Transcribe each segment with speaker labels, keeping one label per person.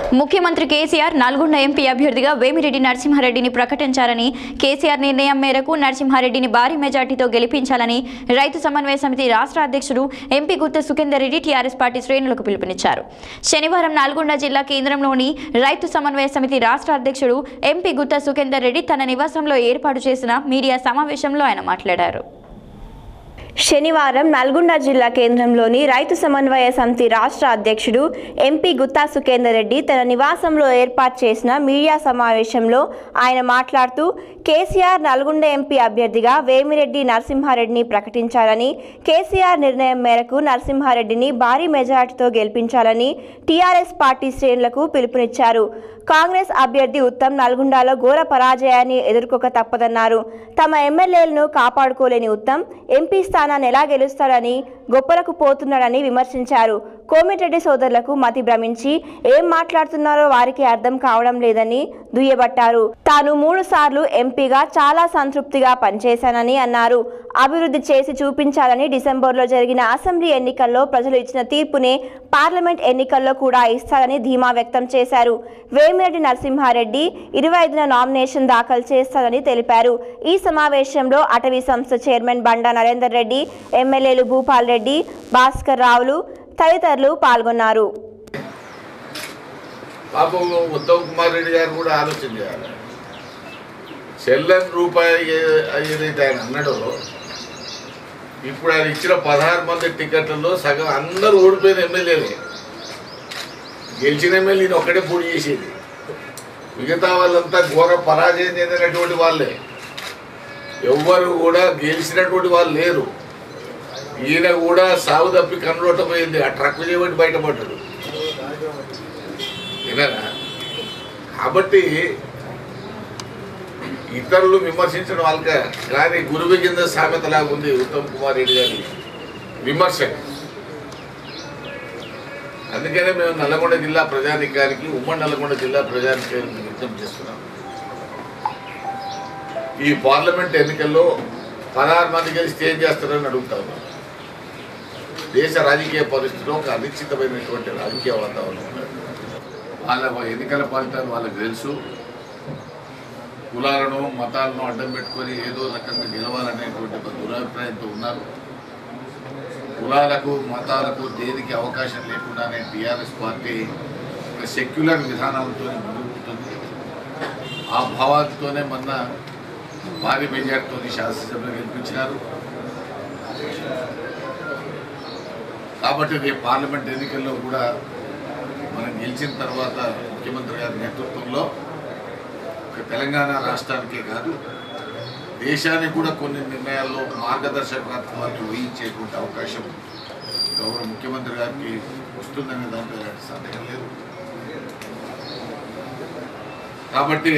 Speaker 1: ముఖ్యమంత్రి కేసీఆర్ నల్గొండ ఎంపీ అభ్యర్థిగా వేమిరెడ్డి నరసింహారెడ్డిని ప్రకటించారని కేసీఆర్ నిర్ణయం మేరకు నరసింహారెడ్డిని భారీ మెజార్టీతో గెలిపించాలని రైతు సమన్వయ సమితి రాష్ట్ర అధ్యక్షుడు ఎంపీ గుత్త సుఖేందర్ రెడ్డి టీఆర్ఎస్ పార్టీ శ్రేణులకు పిలుపునిచ్చారు శనివారం నల్గొండ జిల్లా కేంద్రంలోని రైతు సమన్వయ సమితి రాష్ట్ర అధ్యక్షుడు ఎంపీ గుత్త సుఖేందర్ రెడ్డి తన నివాసంలో ఏర్పాటు చేసిన మీడియా సమావేశంలో ఆయన మాట్లాడారు
Speaker 2: శనివారం నల్గొండ జిల్లా కేంద్రంలోని రైతు సమన్వయ సమితి రాష్ట్ర అధ్యక్షుడు ఎంపీ గుత్తా సుఖేందర్ రెడ్డి తన నివాసంలో ఏర్పాటు చేసిన మీడియా సమావేశంలో ఆయన మాట్లాడుతూ కేసీఆర్ నల్గొండ ఎంపీ అభ్యర్థిగా వేమిరెడ్డి నరసింహారెడ్డిని ప్రకటించాలని కేసీఆర్ నిర్ణయం మేరకు నరసింహారెడ్డిని భారీ మెజార్టీతో గెలిపించాలని టీఆర్ఎస్ పార్టీ శ్రేణులకు పిలుపునిచ్చారు కాంగ్రెస్ అభ్యర్థి ఉత్తమ్ నల్గొండలో ఘోర పరాజయాన్ని ఎదుర్కోక తప్పదన్నారు తమ ఎమ్మెల్యేలను కాపాడుకోలేని ఉత్తమ్ ఎంపీ స్థానాన్ని ఎలా గెలుస్తాడని గొప్పలకు పోతున్నాడని విమర్శించారు కోమిటిరెడ్డి సోదరులకు మతి భ్రమించి ఏం మాట్లాడుతున్నారో వారికి అర్థం కావడం లేదని దుయ్యబట్టారు తాను మూడు సార్లు ఎంపీగా చాలా సంతృప్తిగా పనిచేశానని అన్నారు అభివృద్ధి చేసి చూపించాలని డిసెంబర్లో జరిగిన అసెంబ్లీ ఎన్నికల్లో ప్రజలు ఇచ్చిన తీర్పునే పార్లమెంట్ ఎన్నికల్లో కూడా ఇస్తారని ధీమా వ్యక్తం చేశారు వేమిరెడ్డి నరసింహారెడ్డి ఇరవై ఐదున నామినేషన్ దాఖలు చేస్తారని తెలిపారు ఈ సమావేశంలో అటవీ సంస్థ చైర్మన్ బండా నరేందర్ రెడ్డి ఎమ్మెల్యేలు భూపాల్ రెడ్డి భాస్కర్ రావులు తదితరులు పాల్గొన్నారు
Speaker 3: పాపం ఉత్తమ్ కుమార్ రెడ్డి గారు కూడా ఆలోచన చేయాలి చెల్లని రూపాయి ఏ- ఏదైతే ఆయన అన్నాడో ఇప్పుడు ఆయన ఇచ్చిన పదహారు మంది టికెట్లలో సగం అందరూ ఓడిపోయిన ఎమ్మెల్యేలే గెలిచిన ఎమ్మెల్యేని ఒక్కడే పోటీ చేసేది మిగతా వాళ్ళంతా ఘోర పరాజయం చెందినటువంటి వాళ్ళే ఎవ్వరు కూడా గెలిచినటువంటి వాళ్ళు లేరు ఈయన కూడా సాగు తప్పి కన్నులోటపోయింది ఆ ట్రక్ చేయబట్టి బయటపడ్డాడు వినరా కాబట్టి ఇతరులు విమర్శించడం వాళ్ళకే కానీ గురువు కింద సామెతలాగా ఉంది ఉత్తమ్ కుమార్ రెడ్డి గారి విమర్శ అందుకనే మేము నల్లగొండ జిల్లా ప్రజానికానికి ఉమ్మడి నల్లగొండ జిల్లా ప్రజానికానికి విజ్ఞప్తి చేస్తున్నాం ఈ పార్లమెంట్ ఎన్నికల్లో పదహారు మంది కలిసి ఏం చేస్తారని అడుగుతా ఉన్నాం దేశ రాజకీయ పరిస్థితిలో ఒక అనిశ్చితమైనటువంటి రాజకీయ వాతావరణం ఉన్నది. వాళ్ళ ఎన్నికల ఫలితాలు వాళ్ళకి తెలుసు కులాలను మతాలను అడ్డం పెట్టుకొని ఏదో రకంగా గెలవాలనేటువంటి ఒక దురభిప్రాయంతో ఉన్నారు కులాలకు మతాలకు దేనికి అవకాశం లేకుండానే టీఆర్ఎస్ పార్టీ ఒక సెక్యులర్ విధానాలతో ముందుకుతుంది ఆ భావాలతోనే మొన్న భారీ మెజార్టీతో శాసనసభలో గెలిపించినారు కాబట్టి రేపు పార్లమెంట్ ఎన్నికల్లో కూడా మనం గెలిచిన తర్వాత ముఖ్యమంత్రి గారి నేతృత్వంలో ఒక తెలంగాణ రాష్ట్రానికే కాదు దేశానికి కూడా కొన్ని నిర్ణయాల్లో మార్గదర్శకత్వాన్ని వహించేటువంటి అవకాశం గౌరవ ముఖ్యమంత్రి గారికి వస్తుందనే దాంట్లో ఎలాంటి సందేహం లేదు కాబట్టి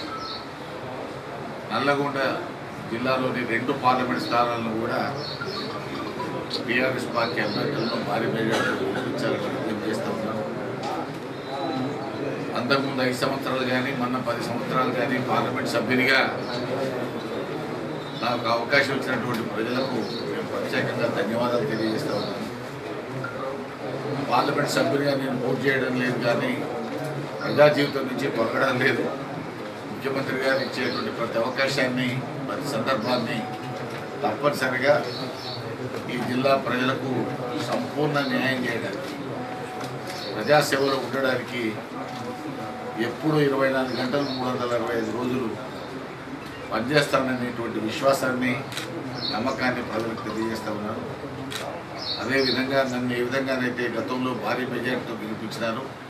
Speaker 3: నల్లగొండ జిల్లాలోని రెండు పార్లమెంట్ స్థానాలను కూడా టీఆర్ఎస్ పార్టీ అభ్యర్థులను భారీ మెజార్టీతో గెలిపించాలని విజ్ఞప్తి చేస్తూ ఉన్నాను అంతకుముందు ఐదు సంవత్సరాలు కానీ మొన్న పది సంవత్సరాలు కానీ పార్లమెంట్ సభ్యునిగా నాకు అవకాశం ఇచ్చినటువంటి ప్రజలకు నేను ప్రత్యేకంగా ధన్యవాదాలు తెలియజేస్తా ఉన్నాను పార్లమెంట్ సభ్యునిగా నేను పోటీ చేయడం లేదు కానీ ప్రజా జీవితం నుంచి పొరగడం లేదు ముఖ్యమంత్రి గారు ఇచ్చేటువంటి ప్రతి అవకాశాన్ని ప్రతి సందర్భాన్ని తప్పనిసరిగా ఈ జిల్లా ప్రజలకు సంపూర్ణ న్యాయం చేయడానికి ప్రజాసేవలో ఉండడానికి ఎప్పుడు ఇరవై నాలుగు గంటలు మూడు వందల అరవై ఐదు రోజులు పనిచేస్తాననేటువంటి విశ్వాసాన్ని నమ్మకాన్ని ప్రజలకు తెలియజేస్తా ఉన్నాను అదేవిధంగా నన్ను ఏ విధంగానైతే గతంలో భారీ మెజార్టీతో గెలిపించినారు